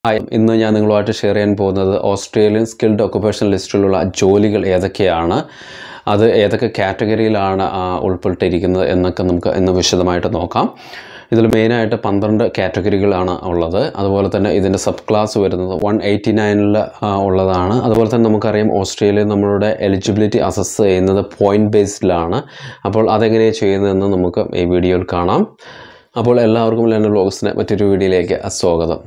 hi ഇന്ന് ഞാൻ നിങ്ങളുമായിട്ട് ഷെയർ ചെയ്യാൻ പോകുന്നത് ഓസ്ട്രേലിയൻ സ്കിൽഡ് ഒക്കുപേഷൻ ലിസ്റ്റിലുള്ള ജോലികൾ ഏതൊക്കെയാണ് അത് ഏതൊക്കെ കാറ്റഗറിയിലാണ് ആ, ഉൾപ്പെട്ടിരിക്കുന്നത് എന്നൊക്കെ നമുക്ക് ഇന്ന് വിശദമായിട്ട് നോക്കാം ഇതിൽ മെയിനായിട്ട് പന്ത്രണ്ട് കാറ്റഗറികളാണ് ഉള്ളത് അതുപോലെ തന്നെ ഇതിൻ്റെ സബ് ക്ലാസ് വരുന്നത് വൺ എയ്റ്റി നയനിൽ ഉള്ളതാണ് അതുപോലെ തന്നെ നമുക്കറിയാം ഓസ്ട്രേലിയ നമ്മളുടെ എലിജിബിലിറ്റി അസസ് ചെയ്യുന്നത് പോയിന്റ് ബേസ്ഡിലാണ് അപ്പോൾ അതെങ്ങനെയാണ് ചെയ്യുന്നതെന്ന് നമുക്ക് ഈ വീഡിയോയിൽ കാണാം അപ്പോൾ എല്ലാവർക്കും ലെൻഡർ ബ്ലോഗ്സിൻ്റെ മറ്റൊരു വീഡിയോയിലേക്ക് സ്വാഗതം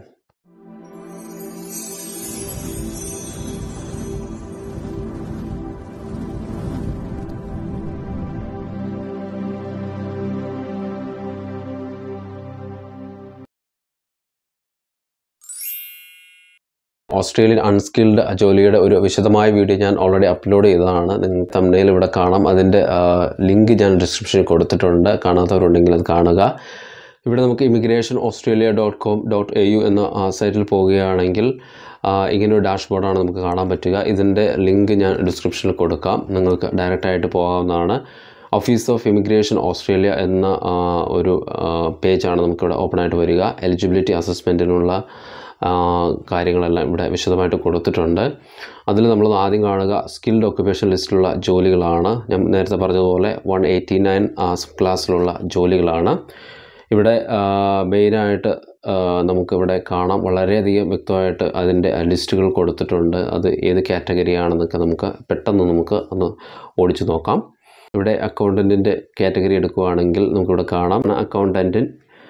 ഓസ്ട്രേലിയൻ അൺസ്കിൽഡ് ജോലിയുടെ ഒരു വിശദമായ വീഡിയോ ഞാൻ ഓൾറെഡി അപ്ലോഡ് ചെയ്തതാണ് നിങ്ങൾ തമിഴിൽ ഇവിടെ കാണാം അതിൻ്റെ ലിങ്ക് ഞാൻ ഡിസ്ക്രിപ്ഷനിൽ കൊടുത്തിട്ടുണ്ട് കാണാത്തവരുണ്ടെങ്കിൽ അത് കാണുക ഇവിടെ നമുക്ക് immigration Australia dot com dot A U എന്ന ആ, സൈറ്റിൽ പോവുകയാണെങ്കിൽ ആ, ഇങ്ങനെ ഒരു ഡാഷ്ബോർഡാണ് നമുക്ക് കാണാൻ പറ്റുക ഇതിൻ്റെ ലിങ്ക് ഞാൻ ഡിസ്ക്രിപ്ഷനിൽ കൊടുക്കാം നിങ്ങൾക്ക് ഡയറക്റ്റായിട്ട് പോകാവുന്നതാണ് ഓഫീസ് ഓഫ് ഇമിഗ്രേഷൻ ഓസ്ട്രേലിയ എന്ന ആ, ഒരു ആ, പേജാണ് നമുക്കിവിടെ ഓപ്പൺ ആയിട്ട് വരിക എലിജിബിലിറ്റി അസസ്മെൻറ്റിനുള്ള ആ, കാര്യങ്ങളെല്ലാം ഇവിടെ വിശദമായിട്ട് കൊടുത്തിട്ടുണ്ട് അതിൽ നമ്മൾ ആദ്യം കാണുക സ്കിൽഡ് ഓക്യുപ്പേഷൻ ലിസ്റ്റിലുള്ള ജോലികളാണ് ഞാൻ നേരത്തെ പറഞ്ഞതുപോലെ വൺ എയ്റ്റി നയൻ ക്ലാസ്സിലുള്ള ജോലികളാണ് ഇവിടെ മെയിനായിട്ട് നമുക്കിവിടെ കാണാം വളരെയധികം വ്യക്തമായിട്ട് അതിൻ്റെ ലിസ്റ്റുകൾ കൊടുത്തിട്ടുണ്ട് അത് ഏത് കാറ്റഗറിയാണെന്നൊക്കെ നമുക്ക് പെട്ടെന്ന് നമുക്ക് ഒന്ന് ഓടിച്ചു നോക്കാം ഇവിടെ അക്കൗണ്ടൻറ്റിൻ്റെ കാറ്റഗറി എടുക്കുകയാണെങ്കിൽ നമുക്കിവിടെ കാണാം അക്കൗണ്ടൻറ്റ്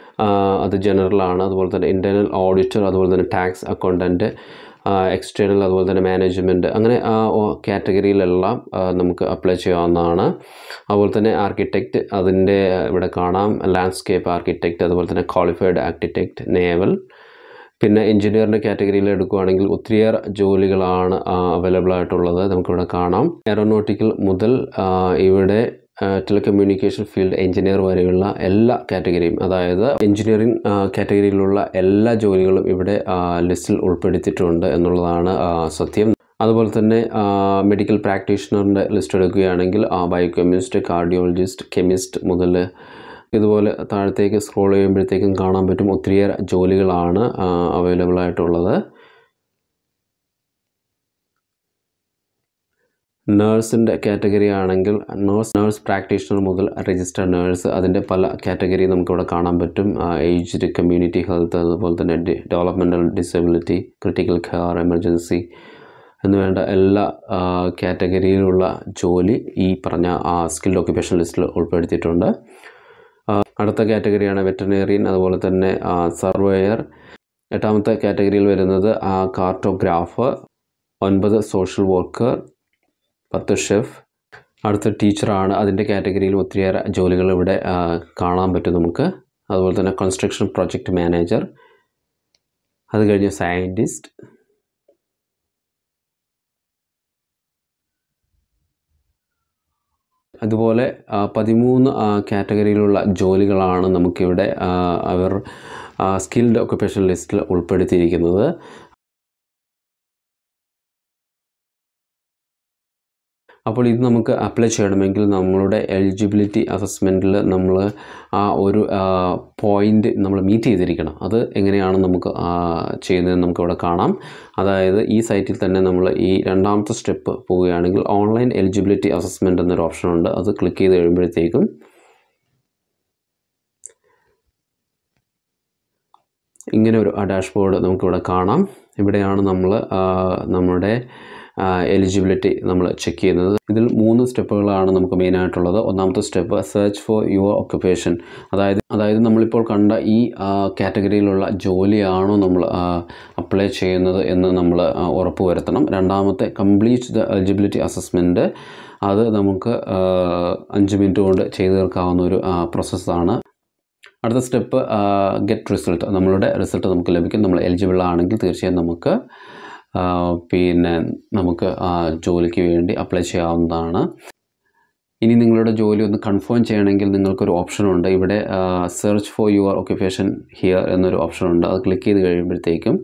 അത് ജനറലാണ് അതുപോലെ തന്നെ ഇൻറ്റേർണൽ ഓഡിറ്റർ അതുപോലെ തന്നെ ടാക്സ് അക്കൗണ്ടൻറ്റ് എക്സ്റ്റേണൽ അതുപോലെ തന്നെ മാനേജ്മെൻറ്റ് അങ്ങനെ ആ കാറ്റഗറിയിലെല്ലാം ആ, നമുക്ക് അപ്ലൈ ചെയ്യാവുന്നതാണ് അതുപോലെ തന്നെ ആർക്കിടെക്റ്റ് അതിൻ്റെ ഇവിടെ കാണാം ലാൻഡ്സ്കേപ്പ് ആർക്കിടെക്റ്റ് അതുപോലെ തന്നെ ക്വാളിഫൈഡ് ആർക്കിടെക്റ്റ് നേവൽ പിന്നെ എഞ്ചിനീയറിൻ്റെ കാറ്റഗറിയിൽ എടുക്കുകയാണെങ്കിൽ ഒത്തിരിയേറെ ജോലികളാണ് അവൈലബിൾ ആയിട്ടുള്ളത് നമുക്കിവിടെ കാണാം എയറോനോട്ടിക്കൽ മുതൽ ആ, ഇവിടെ ടെലികമ്മ്യൂണിക്കേഷൻ ഫീൽഡ് എഞ്ചിനീയർ വരെയുള്ള എല്ലാ കാറ്റഗറിയും അതായത് എഞ്ചിനീയറിംഗ് കാറ്റഗറിയിലുള്ള എല്ലാ ജോലികളും ഇവിടെ ആ, ലിസ്റ്റിൽ ഉൾപ്പെടുത്തിയിട്ടുണ്ട് എന്നുള്ളതാണ് ആ, സത്യം അതുപോലെ തന്നെ മെഡിക്കൽ പ്രാക്ടീഷണറിൻ്റെ ലിസ്റ്റ് എടുക്കുകയാണെങ്കിൽ ബയോകെമിസ്റ്റ് കാർഡിയോളജിസ്റ്റ് കെമിസ്റ്റ് മുതൽ ഇതുപോലെ താഴത്തേക്ക് സ്ക്രോൾ ചെയ്യുമ്പോഴത്തേക്കും കാണാൻ പറ്റും ഒത്തിരിയേറെ ജോലികളാണ് അവൈലബിൾ ആയിട്ടുള്ളത് നേഴ്സിൻ്റെ കാറ്റഗറി ആണെങ്കിൽ നേഴ്സ് നേഴ്സ് പ്രാക്ടീഷണർ മുതൽ രജിസ്റ്റർ നേഴ്സ് അതിൻ്റെ പല കാറ്റഗറി നമുക്കിവിടെ കാണാൻ പറ്റും ഏജ്ഡ് കമ്മ്യൂണിറ്റി ഹെൽത്ത് അതുപോലെ തന്നെ developmental disability critical care emergency എന്ന് വേണ്ട എല്ലാ കാറ്റഗറിയിലുള്ള ജോലി ഈ പറഞ്ഞ സ്കിൽഡ് ഓക്യുപ്പേഷൻ ലിസ്റ്റിൽ ഉൾപ്പെടുത്തിയിട്ടുണ്ട് ആ, അടുത്ത കാറ്റഗറിയാണ് വെറ്ററിനറിയൻ അതുപോലെ തന്നെ സർവേയർ എട്ടാമത്തെ കാറ്റഗറിയിൽ വരുന്നത് കാർട്ടോഗ്രാഫർ ഒൻപത് സോഷ്യൽ വർക്കർ പത്ത് ഷെഫ് അടുത്ത ടീച്ചറാണ് അതിൻ്റെ കാറ്റഗറിയിൽ ഒത്തിരിയേറെ ജോലികൾ ഇവിടെ ആ, കാണാൻ പറ്റും നമുക്ക് അതുപോലെ തന്നെ കൺസ്ട്രക്ഷൻ പ്രൊജക്റ്റ് മാനേജർ അത് കഴിഞ്ഞ് സയൻറ്റിസ്റ്റ് അതുപോലെ ആ, പതിമൂന്ന് ആ, കാറ്റഗറിയിലുള്ള ജോലികളാണ് നമുക്കിവിടെ ആ, അവർ സ്കിൽഡ് ഒക്യുപ്പേഷൻ ലിസ്റ്റിൽ ഉൾപ്പെടുത്തിയിരിക്കുന്നത് അപ്പോൾ ഇത് നമുക്ക് അപ്ലൈ ചെയ്യണമെങ്കിൽ നമ്മളുടെ എലിജിബിലിറ്റി അസസ്മെൻറ്റിൽ നമ്മൾ ആ ഒരു പോയിൻ്റ് നമ്മൾ മീറ്റ് ചെയ്തിരിക്കണം അത് എങ്ങനെയാണ് നമുക്ക് ആ, ചെയ്യുന്നതെന്ന് നമുക്കിവിടെ കാണാം അതായത് ഈ സൈറ്റിൽ തന്നെ നമ്മൾ ഈ രണ്ടാമത്തെ സ്റ്റെപ്പ് പോവുകയാണെങ്കിൽ ഓൺലൈൻ എലിജിബിലിറ്റി അസസ്മെൻറ്റ് എന്നൊരു ഓപ്ഷൻ ഉണ്ട് അത് ക്ലിക്ക് ചെയ്ത് കഴിയുമ്പോഴത്തേക്കും ഇങ്ങനെ ഒരു ഡാഷ്ബോർഡ് നമുക്കിവിടെ കാണാം ഇവിടെയാണ് നമ്മൾ നമ്മുടെ എലിജിബിലിറ്റി നമ്മൾ ചെക്ക് ചെയ്യുന്നത് ഇതിൽ മൂന്ന് സ്റ്റെപ്പുകളാണ് നമുക്ക് മെയിനായിട്ടുള്ളത് ഒന്നാമത്തെ step search for your occupation അതായത് അതായത് നമ്മളിപ്പോൾ കണ്ട ഈ കാറ്റഗറിയിലുള്ള ജോലിയാണോ നമ്മൾ അപ്ലൈ ചെയ്യുന്നത് എന്ന് നമ്മൾ ഉറപ്പ് വരുത്തണം രണ്ടാമത്തെ കംപ്ലീറ്റ് ദ എലിജിബിലിറ്റി അസസ്മെൻറ്റ് അത് നമുക്ക് ആ, അഞ്ച് മിനിറ്റ് കൊണ്ട് ചെയ്തു തീർക്കാവുന്ന ഒരു പ്രോസസ്സാണ് അടുത്ത സ്റ്റെപ്പ് ഗെറ്റ് റിസൾട്ട് നമ്മളുടെ റിസൾട്ട് നമുക്ക് ലഭിക്കും നമ്മൾ എലിജിബിൾ ആണെങ്കിൽ തീർച്ചയായും നമുക്ക് ആ, പിന്നെ നമുക്ക് ആ ജോലിക്ക് വേണ്ടി അപ്ലൈ ചെയ്യാവുന്നതാണ് ഇനി നിങ്ങളുടെ ജോലി ഒന്ന് കൺഫേം ചെയ്യണമെങ്കിൽ നിങ്ങൾക്കൊരു ഓപ്ഷൻ ഉണ്ട് ഇവിടെ search for your occupation here എന്നൊരു ഓപ്ഷൻ ഉണ്ട് അത് ക്ലിക്ക് ചെയ്ത് കഴിയുമ്പോഴത്തേക്കും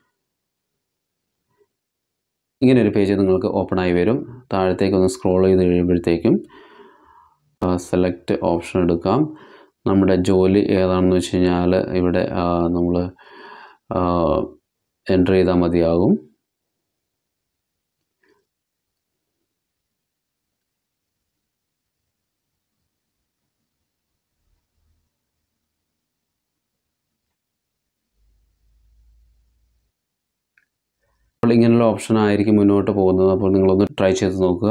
ഇങ്ങനെ ഒരു പേജ് നിങ്ങൾക്ക് ഓപ്പൺ ആയി വരും താഴത്തേക്ക് ഒന്ന് സ്ക്രോൾ ചെയ്ത് കഴിയുമ്പോഴത്തേക്കും സെലക്ട് ഓപ്ഷൻ എടുക്കാം നമ്മുടെ ജോലി ഏതാണെന്ന് വെച്ച് കഴിഞ്ഞാൽ ഇവിടെ നമ്മൾ എൻ്റർ ചെയ്താൽ മതിയാകും അപ്പോൾ ഇങ്ങനെയുള്ള ഓപ്ഷൻ ആയിരിക്കും മുന്നോട്ട് പോകുന്നത് അപ്പോൾ നിങ്ങളൊന്ന് ട്രൈ ചെയ്ത് നോക്കുക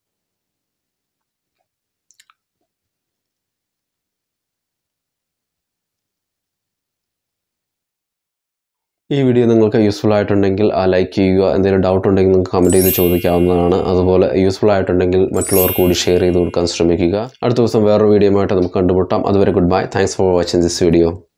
ഈ വീഡിയോ നിങ്ങൾക്ക് യൂസ്ഫുൾ ആയിട്ടുണ്ടെങ്കിൽ ആ ലൈക്ക് ചെയ്യുക എന്തെങ്കിലും ഡൗട്ട് ഉണ്ടെങ്കിൽ നിങ്ങൾക്ക് കമൻറ്റ് ചെയ്ത് ചോദിക്കാവുന്നതാണ് അതുപോലെ യൂസ്ഫുൾ ആയിട്ടുണ്ടെങ്കിൽ മറ്റുള്ളവർക്ക് കൂടി ഷെയർ ചെയ്ത് കൊടുക്കാൻ ശ്രമിക്കുക അടുത്ത ദിവസം വേറൊരു വീഡിയോ ആയിട്ട് നമുക്ക് കണ്ടുമുട്ടാം അതുവരെ goodbye thanks for watching this video